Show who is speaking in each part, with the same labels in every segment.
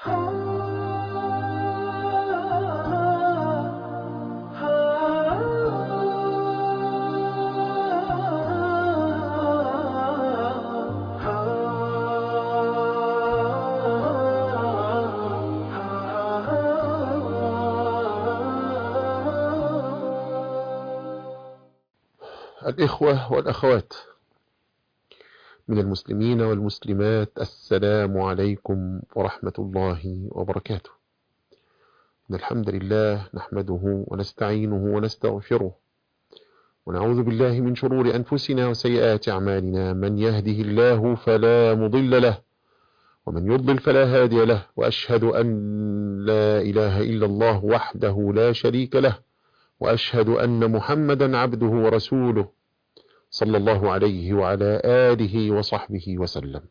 Speaker 1: الإخوة والأخوات من المسلمين والمسلمات السلام عليكم ورحمة الله وبركاته إن الحمد لله نحمده ونستعينه ونستغفره ونعوذ بالله من شرور أنفسنا وسيئات أعمالنا من يهده الله فلا مضل له ومن يضلل فلا هادي له وأشهد أن لا إله إلا الله وحده لا شريك له وأشهد أن محمدا عبده ورسوله صلى الله عليه وعلى آله وصحبه وسلم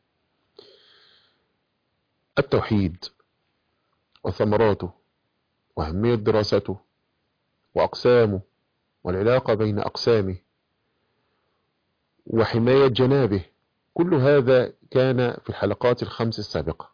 Speaker 1: التوحيد وثمراته وأهمية دراسته وأقسامه والعلاقة بين أقسامه وحماية جنابه كل هذا كان في الحلقات الخمس السابقة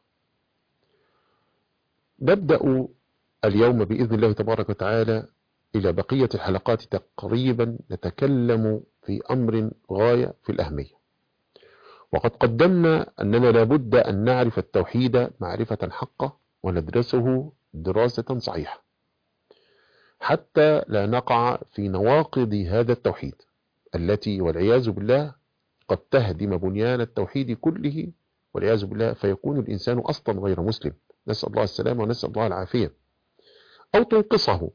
Speaker 1: نبدأ اليوم بإذن الله تبارك وتعالى إلى بقية الحلقات تقريبا نتكلم في أمر غاية في الأهمية وقد قدمنا أننا لابد أن نعرف التوحيد معرفة حقة وندرسه دراسة صحيحة حتى لا نقع في نواقض هذا التوحيد التي والعياذ بالله قد تهدم بنيان التوحيد كله والعياذ بالله فيكون الإنسان أصلا غير مسلم نسأل الله السلامة ونسأل الله العافية أو تنقصه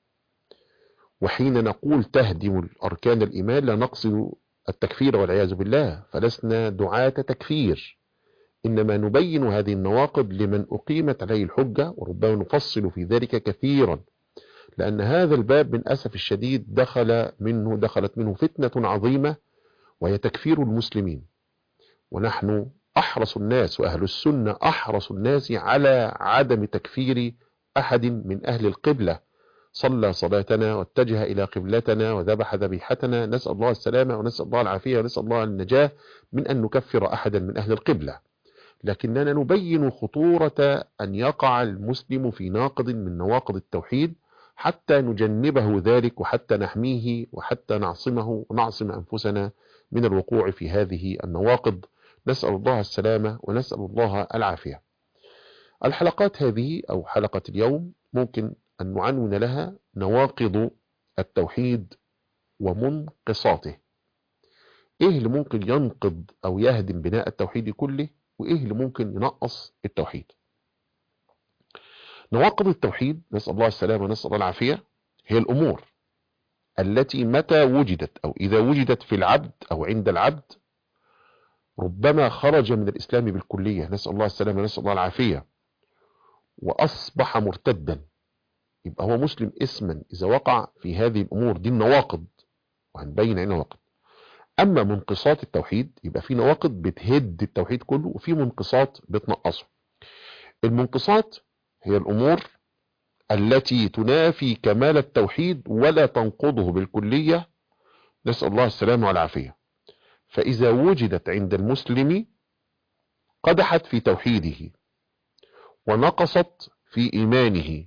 Speaker 1: وحين نقول تهدم أركان الإيمان لا نقصد التكفير والعياذ بالله فلسنا دعاة تكفير إنما نبين هذه النواقض لمن أقيمت عليه الحجة وربما نفصل في ذلك كثيرا لأن هذا الباب من أسف الشديد دخل منه دخلت منه فتنة عظيمة وهي تكفير المسلمين ونحن أحرص الناس وأهل السنة أحرص الناس على عدم تكفير أحد من أهل القبلة صلى صلاتنا واتجه إلى قبلتنا وذبح ذبيحتنا نسأل الله السلامة ونسأل الله العافية ونسأل الله النجاة من أن نكفر أحدا من أهل القبلة لكننا نبين خطورة أن يقع المسلم في ناقض من نواقض التوحيد حتى نجنبه ذلك وحتى نحميه وحتى نعصمه ونعصم أنفسنا من الوقوع في هذه النواقض نسأل الله السلامة ونسأل الله العافية الحلقات هذه أو حلقة اليوم ممكن أن نعنون لها نواقض التوحيد ومنقصاته إيه اللي ممكن ينقض أو يهدم بناء التوحيد كله وإيه اللي ممكن ينقص التوحيد نواقض التوحيد نسأل الله السلامة ونسأل الله العافية هي الأمور التي متى وجدت أو إذا وجدت في العبد أو عند العبد ربما خرج من الإسلام بالكلية نسأل الله السلامة ونسأل الله العافية وأصبح مرتدا يبقى هو مسلم اسما إذا وقع في هذه الأمور دي النواقض وهنبين ايه نواقض أما منقصات التوحيد يبقى في نواقض بتهد التوحيد كله وفي منقصات بتنقصه المنقصات هي الأمور التي تنافي كمال التوحيد ولا تنقضه بالكلية نسأل الله السلامة والعافية فإذا وجدت عند المسلم قدحت في توحيده ونقصت في إيمانه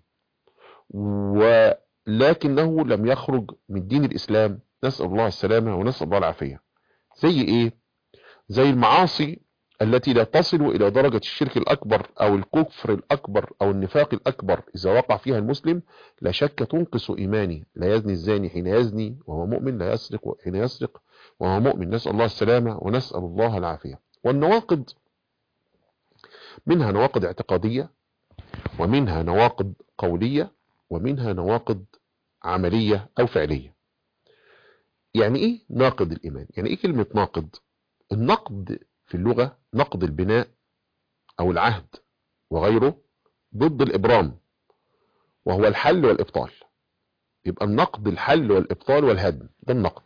Speaker 1: ولكنه لم يخرج من دين الإسلام نسأل الله السلامة ونسأل الله العافية زي إيه؟ زي المعاصي التي لا تصل إلى درجة الشرك الأكبر أو الكفر الأكبر أو النفاق الأكبر إذا وقع فيها المسلم لا شك تنقص إيمانه لا يزني الزاني حين يزني وهو مؤمن لا يسرق حين يسرق وهو مؤمن نسأل الله السلامة ونسأل الله العافية والنواقض منها نواقض اعتقادية ومنها نواقض قولية ومنها نواقض عملية أو فعلية يعني إيه ناقض الإيمان يعني إيه كلمة ناقض النقد في اللغة نقد البناء أو العهد وغيره ضد الإبرام وهو الحل والإبطال يبقى النقد الحل والإبطال والهدم ده النقد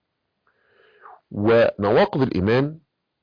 Speaker 1: ونواقض الإيمان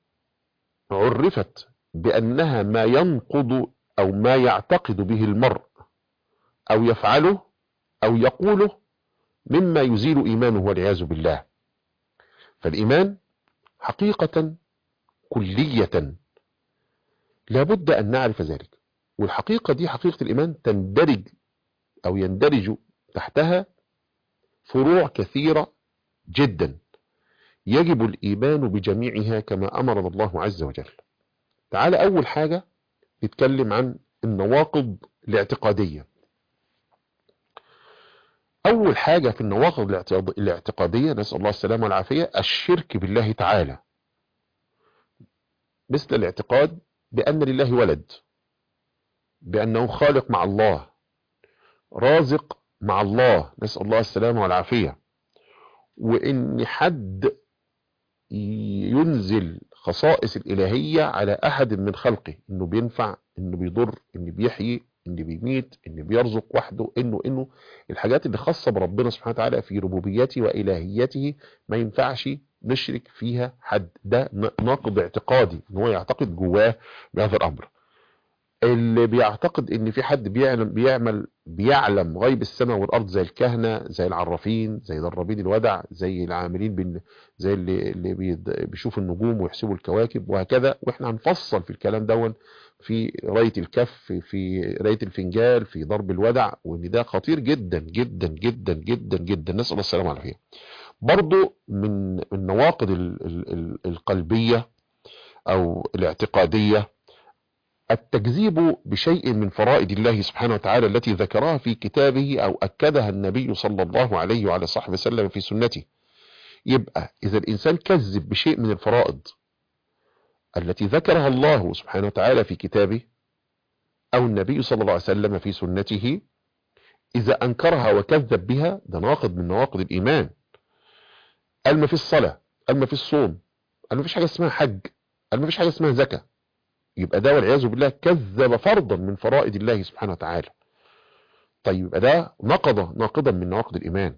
Speaker 1: عرفت بأنها ما ينقض أو ما يعتقد به المرء أو يفعله أو يقوله مما يزيل إيمانه والعياذ بالله فالإيمان حقيقة كلية لابد أن نعرف ذلك والحقيقة دي حقيقة الإيمان تندرج أو يندرج تحتها فروع كثيرة جدا يجب الإيمان بجميعها كما أمرنا الله عز وجل تعال أول حاجة نتكلم عن النواقض الاعتقادية أول حاجة في النواقض الاعتقادية نسأل الله السلامة والعافية الشرك بالله تعالى مثل الاعتقاد بأن لله ولد بأنه خالق مع الله رازق مع الله نسأل الله السلامة والعافية وإن حد ينزل خصائص الإلهية على أحد من خلقه إنه بينفع إنه بيضر إنه بيحيي إنه بيميت إنه بيرزق وحده إنه إنه الحاجات اللي خاصة بربنا سبحانه وتعالى في ربوبيته وإلهيته ما ينفعش نشرك فيها حد ده ناقض اعتقادي إن هو يعتقد جواه بهذا الأمر اللي بيعتقد ان في حد بيعلم بيعمل بيعلم غيب السماء والارض زي الكهنه زي العرافين زي درابين الودع زي العاملين بال زي اللي اللي بيشوفوا النجوم ويحسبوا الكواكب وهكذا واحنا هنفصل في الكلام دون في رايه الكف في رايه الفنجال في ضرب الودع وان ده خطير جدا جدا جدا جدا جدا نسال الله السلامه والعافيه برضو من النواقض القلبيه او الاعتقاديه التكذيب بشيء من فرائد الله سبحانه وتعالى التي ذكرها في كتابه أو أكدها النبي صلى الله عليه وعلى صحبه وسلم في سنته يبقى إذا الإنسان كذب بشيء من الفرائض التي ذكرها الله سبحانه وتعالى في كتابه أو النبي صلى الله عليه وسلم في سنته إذا أنكرها وكذب بها ده ناقض من نواقض الإيمان قال ما في الصلاة قال ما في الصوم قال ما فيش حاجة اسمها حج قال ما فيش حاجة اسمها زكاة يبقى ده والعياذ بالله كذب فرضا من فرائض الله سبحانه وتعالى طيب يبقى ده نقض ناقضا من نواقض الإيمان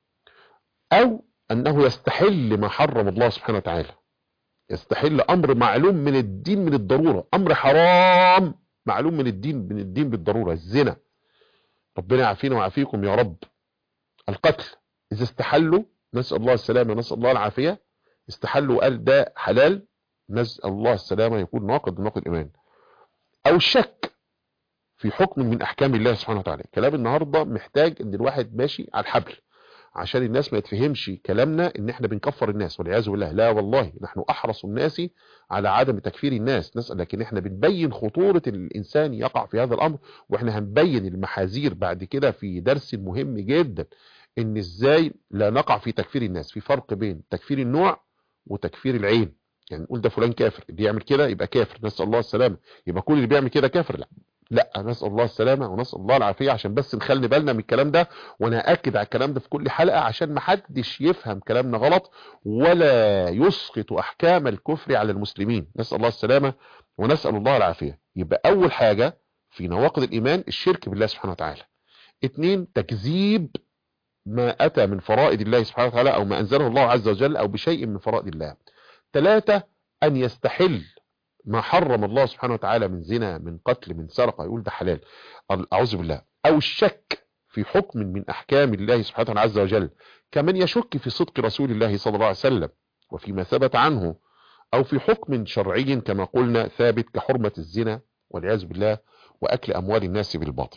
Speaker 1: أو أنه يستحل ما حرم الله سبحانه وتعالى يستحل أمر معلوم من الدين من الضرورة أمر حرام معلوم من الدين من الدين بالضرورة الزنا ربنا يعافينا ويعافيكم يا رب القتل إذا استحلوا نسأل الله السلامة ونسأل الله العافية استحلوا وقال ده حلال نسأل الله السلامة يكون ناقض من ناقض الإيمان أو الشك في حكم من أحكام الله سبحانه وتعالى كلام النهاردة محتاج أن الواحد ماشي على الحبل عشان الناس ما يتفهمش كلامنا ان احنا بنكفر الناس والعياذ بالله لا والله نحن احرص الناس على عدم تكفير الناس نسأل لكن احنا بنبين خطورة الانسان يقع في هذا الامر واحنا هنبين المحاذير بعد كده في درس مهم جدا ان ازاي لا نقع في تكفير الناس في فرق بين تكفير النوع وتكفير العين يعني نقول ده فلان كافر اللي يعمل كده يبقى كافر نسأل الله السلامة يبقى كل اللي بيعمل كده كافر لا لا نسأل الله السلامة ونسأل الله العافية عشان بس نخلي بالنا من الكلام ده وانا اكد على الكلام ده في كل حلقة عشان ما حدش يفهم كلامنا غلط ولا يسقط احكام الكفر على المسلمين نسأل الله السلامة ونسأل الله العافية يبقى اول حاجة في نواقض الايمان الشرك بالله سبحانه وتعالى اتنين تكذيب ما اتى من فرائض الله سبحانه وتعالى او ما انزله الله عز وجل او بشيء من فرائض الله ثلاثة أن يستحل ما حرم الله سبحانه وتعالى من زنا من قتل من سرقة يقول ده حلال أعوذ بالله أو الشك في حكم من أحكام الله سبحانه وتعالى عز وجل كمن يشك في صدق رسول الله صلى الله عليه وسلم وفيما ثبت عنه أو في حكم شرعي كما قلنا ثابت كحرمة الزنا والعياذ بالله وأكل أموال الناس بالباطل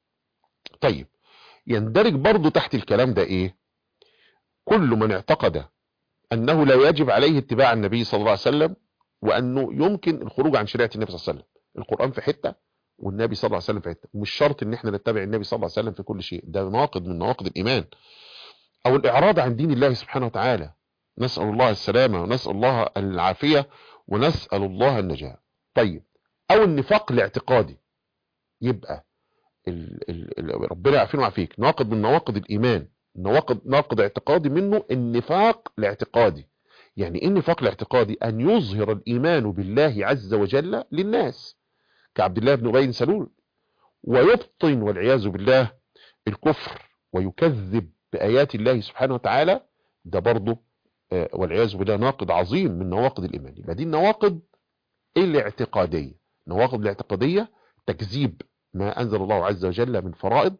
Speaker 1: طيب يندرج برضو تحت الكلام ده إيه كل من اعتقد أنه لا يجب عليه اتباع النبي صلى الله عليه وسلم وأنه يمكن الخروج عن شريعة النبي صلى الله عليه وسلم القرآن في حتة والنبي صلى الله عليه وسلم في حتة مش شرط ان احنا نتبع النبي صلى الله عليه وسلم في كل شيء ده ناقض من نواقض الإيمان أو الإعراض عن دين الله سبحانه وتعالى نسأل الله السلامة ونسأل الله العافية ونسأل الله النجاة طيب أو النفاق الاعتقادي يبقى ال ال ربنا يعافينا ويعافيك ناقض من نواقض الإيمان نواقض ناقض اعتقادي منه النفاق الاعتقادي يعني ايه النفاق الاعتقادي ان يظهر الايمان بالله عز وجل للناس كعبد الله بن ابي سلول ويبطن والعياذ بالله الكفر ويكذب بايات الله سبحانه وتعالى ده برضه والعياذ بالله ناقض عظيم من نواقض الايمان يبقى دي النواقض الاعتقاديه النواقض الاعتقاديه تكذيب ما انزل الله عز وجل من فرائض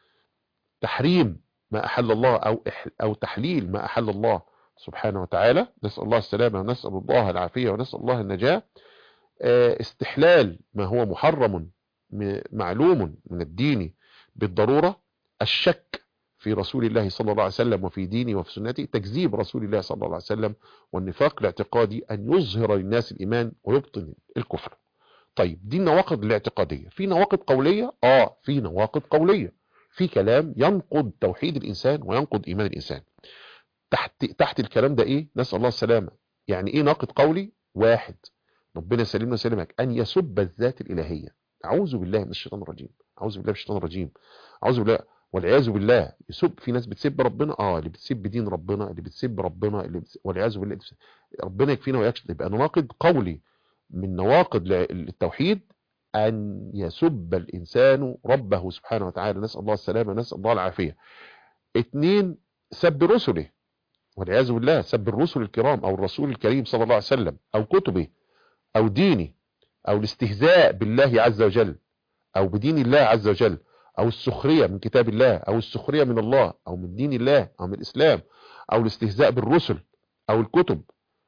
Speaker 1: تحريم ما أحل الله أو, أو تحليل ما أحل الله سبحانه وتعالى نسأل الله السلامة ونسأل الله العافية ونسأل الله النجاة استحلال ما هو محرم معلوم من الدين بالضرورة الشك في رسول الله صلى الله عليه وسلم وفي دينه وفي سنته تكذيب رسول الله صلى الله عليه وسلم والنفاق الاعتقادي أن يظهر للناس الإيمان ويبطن الكفر طيب دي النواقض الاعتقادية في نواقض قولية آه في نواقض قولية في كلام ينقض توحيد الإنسان وينقض إيمان الإنسان تحت, تحت الكلام ده إيه نسأل الله السلامة يعني إيه ناقض قولي واحد ربنا يسلمنا ويسلمك أن يسب الذات الإلهية أعوذ بالله من الشيطان الرجيم أعوذ بالله من الشيطان الرجيم أعوذ بالله والعياذ بالله يسب في ناس بتسب ربنا اه اللي بتسب دين ربنا اللي بتسب ربنا اللي بتسب والعياذ بالله ربنا يكفينا ويكشف يبقى نواقض قولي من نواقض التوحيد أن يسب الإنسان ربه سبحانه وتعالى نسأل الله السلامة نسأل الله العافية اتنين سب رسله والعياذ بالله سب الرسل الكرام أو الرسول الكريم صلى الله عليه وسلم أو كتبه أو دينه أو الاستهزاء بالله عز وجل أو بدين الله عز وجل أو السخرية من كتاب الله أو السخرية من الله أو من دين الله أو من الإسلام أو الاستهزاء بالرسل أو الكتب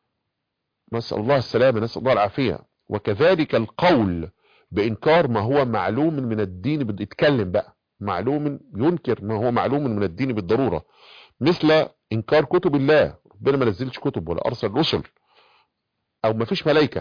Speaker 1: نسأل الله السلامة نسأل الله العافية وكذلك القول بإنكار ما هو معلوم من الدين بيتكلم بقى معلوم ينكر ما هو معلوم من الدين بالضرورة مثل إنكار كتب الله ربنا ما نزلش كتب ولا أرسل رسل أو ما فيش ملائكة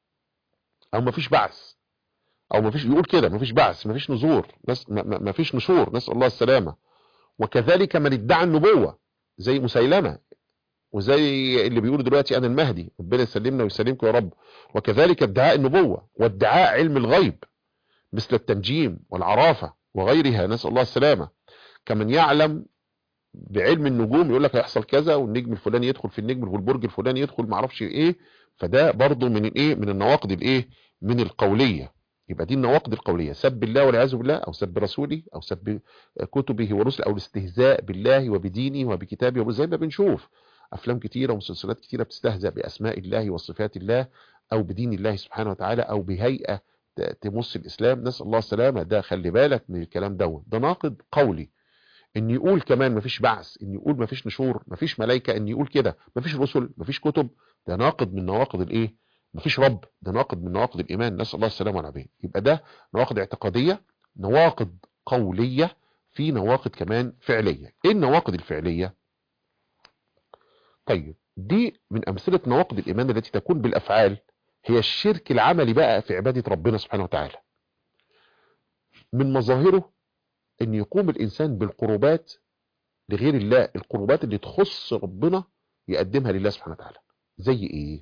Speaker 1: أو ما فيش بعث او ما فيش يقول كده ما فيش بعث ما فيش نزور ناس ما فيش نشور نسال الله السلامه وكذلك من ادعى النبوه زي مسيلمه وزي اللي بيقولوا دلوقتي انا المهدي ربنا يسلمنا ويسلمكم يا رب وكذلك ادعاء النبوه وادعاء علم الغيب مثل التنجيم والعرافه وغيرها نسال الله السلامه كمن يعلم بعلم النجوم يقول لك هيحصل كذا والنجم الفلاني يدخل في النجم والبرج الفلاني يدخل ما اعرفش ايه فده برضه من الايه من النواقض الايه من القوليه يبقى دي النواقض القولية سب الله والعياذ بالله أو سب رسوله أو سب كتبه ورسله أو الاستهزاء بالله وبدينه وبكتابه زي ما بنشوف أفلام كتيرة ومسلسلات كتيرة بتستهزأ بأسماء الله وصفات الله أو بدين الله سبحانه وتعالى أو بهيئة تمس الإسلام نسأل الله السلامة ده خلي بالك من الكلام دوت ده ناقض قولي ان يقول كمان مفيش بعث ان يقول مفيش نشور مفيش ملائكة ان يقول كده مفيش رسل مفيش كتب ده ناقض من نواقض الايه مفيش رب ده ناقض من نواقض الإيمان نسأل الله السلامة والعافية يبقى ده نواقض اعتقادية نواقض قولية في نواقض كمان فعلية ايه النواقض الفعلية طيب دي من أمثلة نواقض الإيمان التي تكون بالأفعال هي الشرك العملي بقى في عبادة ربنا سبحانه وتعالى من مظاهره ان يقوم الإنسان بالقربات لغير الله القربات اللي تخص ربنا يقدمها لله سبحانه وتعالى زي ايه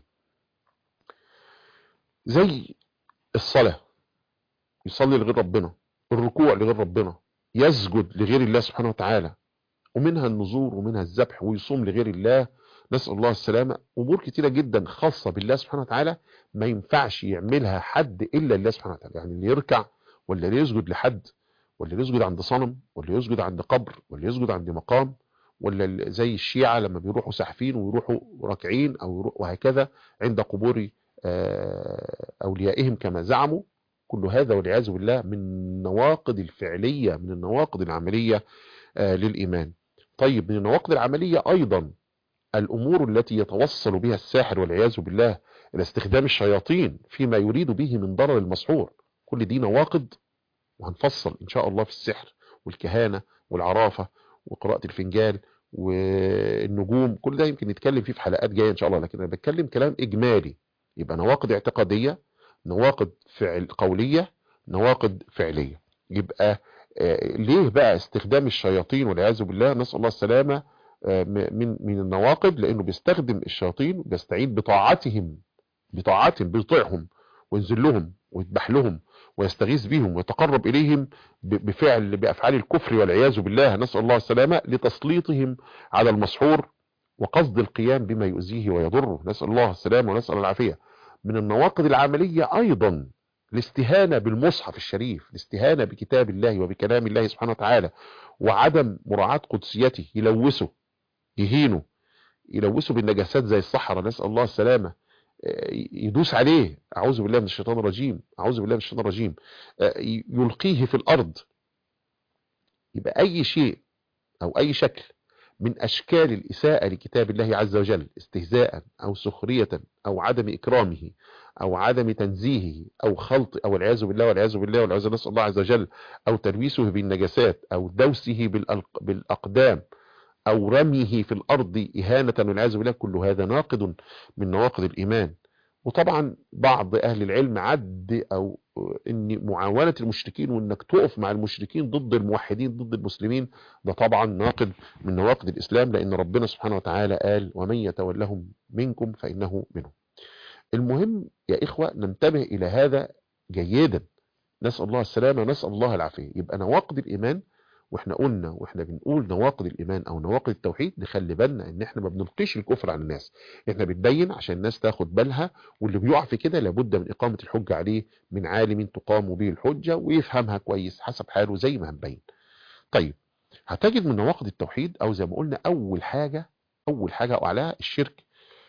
Speaker 1: زي الصلاة يصلي لغير ربنا الركوع لغير ربنا يسجد لغير الله سبحانه وتعالى ومنها النزور ومنها الذبح ويصوم لغير الله نسأل الله السلامة أمور كتيرة جدا خاصة بالله سبحانه وتعالى ما ينفعش يعملها حد إلا الله سبحانه وتعالى يعني اللي يركع ولا اللي يسجد لحد ولا اللي يسجد عند صنم ولا يسجد عند قبر ولا يسجد عند مقام ولا زي الشيعة لما بيروحوا ساحفين ويروحوا راكعين أو وهكذا عند قبور أوليائهم كما زعموا كل هذا والعياذ بالله من النواقض الفعلية من النواقض العملية للإيمان طيب من النواقض العملية أيضا الأمور التي يتوصل بها الساحر والعياذ بالله إلى استخدام الشياطين فيما يريد به من ضرر المسحور كل دي نواقض وهنفصل إن شاء الله في السحر والكهانة والعرافة وقراءة الفنجال والنجوم كل ده يمكن نتكلم فيه في حلقات جاية إن شاء الله لكن أنا بتكلم كلام إجمالي يبقى نواقض اعتقادية نواقض فعل قولية نواقض فعلية يبقى آه ليه بقى استخدام الشياطين والعياذ بالله نسأل الله السلامة آه من من النواقض لأنه بيستخدم الشياطين بيستعين بطاعتهم بطاعتهم بيطيعهم وينزل لهم ويذبح لهم ويستغيث بهم ويتقرب إليهم بفعل بأفعال الكفر والعياذ بالله نسأل الله السلامة لتسليطهم على المسحور وقصد القيام بما يؤذيه ويضره نسأل الله السلامة ونسأل العافية من النواقض العملية أيضا الاستهانة بالمصحف الشريف الاستهانة بكتاب الله وبكلام الله سبحانه وتعالى وعدم مراعاة قدسيته يلوثه يهينه يلوثه بالنجاسات زي الصحراء نسأل الله السلامة يدوس عليه أعوذ بالله من الشيطان الرجيم أعوذ بالله من الشيطان الرجيم يلقيه في الأرض يبقى أي شيء أو أي شكل من أشكال الإساءة لكتاب الله عز وجل استهزاء أو سخرية أو عدم إكرامه أو عدم تنزيهه أو خلط أو العياذ بالله والعياذ بالله والعياذ نسأل الله عز وجل أو تلويسه بالنجاسات أو دوسه بالأقدام أو رميه في الأرض إهانة والعياذ بالله كل هذا ناقض من نواقض الإيمان وطبعا بعض أهل العلم عد أو ان معاونة المشركين وانك تقف مع المشركين ضد الموحدين ضد المسلمين ده طبعا ناقض من نواقض الإسلام لأن ربنا سبحانه وتعالى قال ومن يتولهم منكم فإنه منهم المهم يا إخوة ننتبه إلى هذا جيدا نسأل الله السلامة نسأل الله العافية يبقى نواقض الإيمان واحنا قلنا واحنا بنقول نواقض الايمان او نواقض التوحيد نخلي بالنا ان احنا ما بنلقيش الكفر على الناس احنا بنبين عشان الناس تاخد بالها واللي بيقع في كده لابد من اقامه الحجه عليه من عالم تقام به الحجه ويفهمها كويس حسب حاله زي ما هنبين طيب هتجد من نواقض التوحيد او زي ما قلنا اول حاجه اول حاجه واعلاها الشرك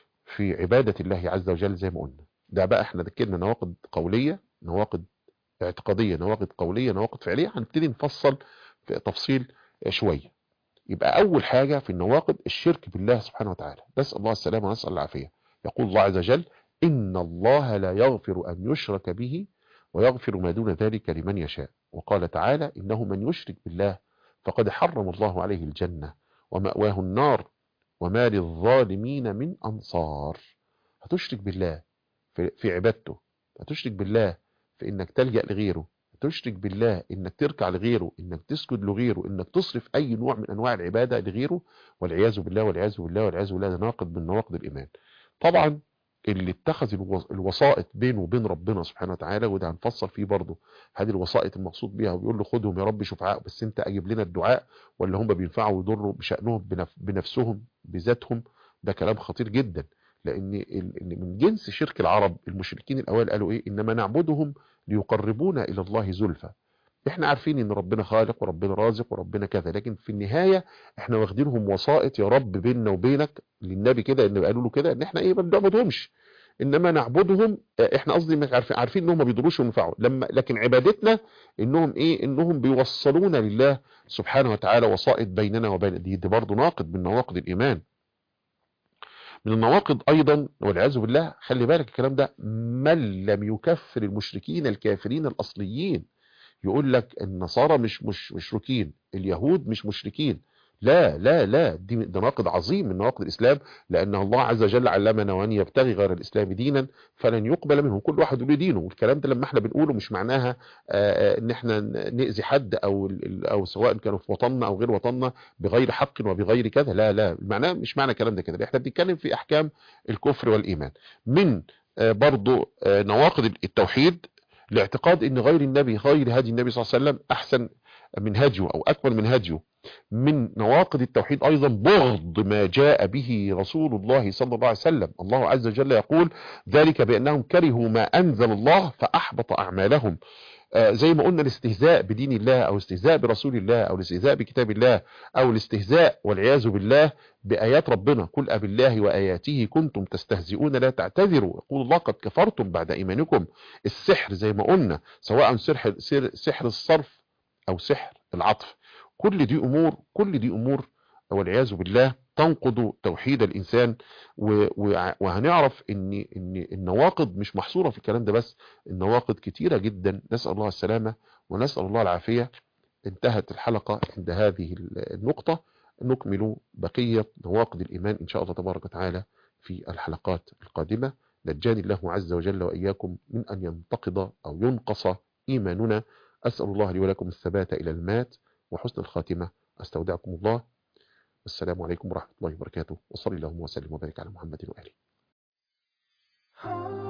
Speaker 1: في عباده الله عز وجل زي ما قلنا ده بقى احنا ذكرنا نواقض قوليه نواقض اعتقاديه نواقض قوليه نواقض فعليه هنبتدي نفصل في تفصيل شوية يبقى أول حاجة في النواقض الشرك بالله سبحانه وتعالى نسأل الله السلامة ونسأل العافية يقول الله عز وجل إن الله لا يغفر أن يشرك به ويغفر ما دون ذلك لمن يشاء وقال تعالى إنه من يشرك بالله فقد حرم الله عليه الجنة ومأواه النار وما للظالمين من أنصار هتشرك بالله في عبادته هتشرك بالله في إنك تلجأ لغيره تشرك بالله انك تركع لغيره انك تسجد لغيره انك تصرف اي نوع من انواع العبادة لغيره والعياذ بالله والعياذ بالله والعياذ بالله ده ناقض من نواقض الايمان طبعا اللي اتخذ الوسائط بينه وبين ربنا سبحانه وتعالى وده هنفصل فيه برضه هذه الوسائط المقصود بيها وبيقول له خدهم يا رب شفعاء بس انت اجيب لنا الدعاء ولا هم بينفعوا ويضروا بشأنهم بنفسهم بذاتهم ده كلام خطير جدا لان من جنس شرك العرب المشركين الاوائل قالوا ايه انما نعبدهم ليقربونا الى الله زلفى احنا عارفين ان ربنا خالق وربنا رازق وربنا كذا لكن في النهاية احنا واخدينهم وسائط يا رب بيننا وبينك للنبي كده ان قالوا له كده ان احنا ايه ما بنعبدهمش انما نعبدهم احنا قصدي عارفين عارفين انهم ما بيضروش وينفعوا لما لكن عبادتنا انهم ايه انهم بيوصلونا لله سبحانه وتعالى وسائط بيننا وبين دي, دي برضه ناقض من نواقض الايمان من النواقض ايضا والعياذ بالله خلي بالك الكلام ده من لم يكفر المشركين الكافرين الاصليين يقول لك النصارى مش مش مشركين اليهود مش مشركين لا لا لا دي ده ناقض عظيم من نواقض الاسلام لان الله عز وجل علمنا وان يبتغي غير الاسلام دينا فلن يقبل منه كل واحد له دينه والكلام ده لما احنا بنقوله مش معناها ان احنا ناذي حد او او سواء كانوا في وطننا او غير وطننا بغير حق وبغير كذا لا لا معناه مش معنى الكلام ده كده احنا بنتكلم في احكام الكفر والايمان من برضه نواقض التوحيد لاعتقاد ان غير النبي غير هدي النبي صلى الله عليه وسلم احسن من هديه او اكمل من هديه من نواقض التوحيد ايضا بغض ما جاء به رسول الله صلى الله عليه وسلم الله عز وجل يقول ذلك بانهم كرهوا ما انزل الله فاحبط اعمالهم آه زي ما قلنا الاستهزاء بدين الله او الاستهزاء برسول الله او الاستهزاء بكتاب الله او الاستهزاء والعياذ بالله بايات ربنا قل اب الله واياته كنتم تستهزئون لا تعتذروا يقول الله قد كفرتم بعد ايمانكم السحر زي ما قلنا سواء سحر سحر الصرف او سحر العطف كل دي امور كل دي امور والعياذ بالله تنقض توحيد الانسان وهنعرف ان ان النواقض مش محصوره في الكلام ده بس النواقض كتيره جدا نسال الله السلامه ونسال الله العافيه انتهت الحلقه عند هذه النقطه نكمل بقيه نواقض الايمان ان شاء الله تبارك وتعالى في الحلقات القادمه نجاني الله عز وجل واياكم من ان ينتقض او ينقص ايماننا اسال الله لي ولكم الثبات الى المات وحسن الخاتمة أستودعكم الله والسلام عليكم ورحمة الله وبركاته وصلي اللهم وسلم وبارك على محمد وآله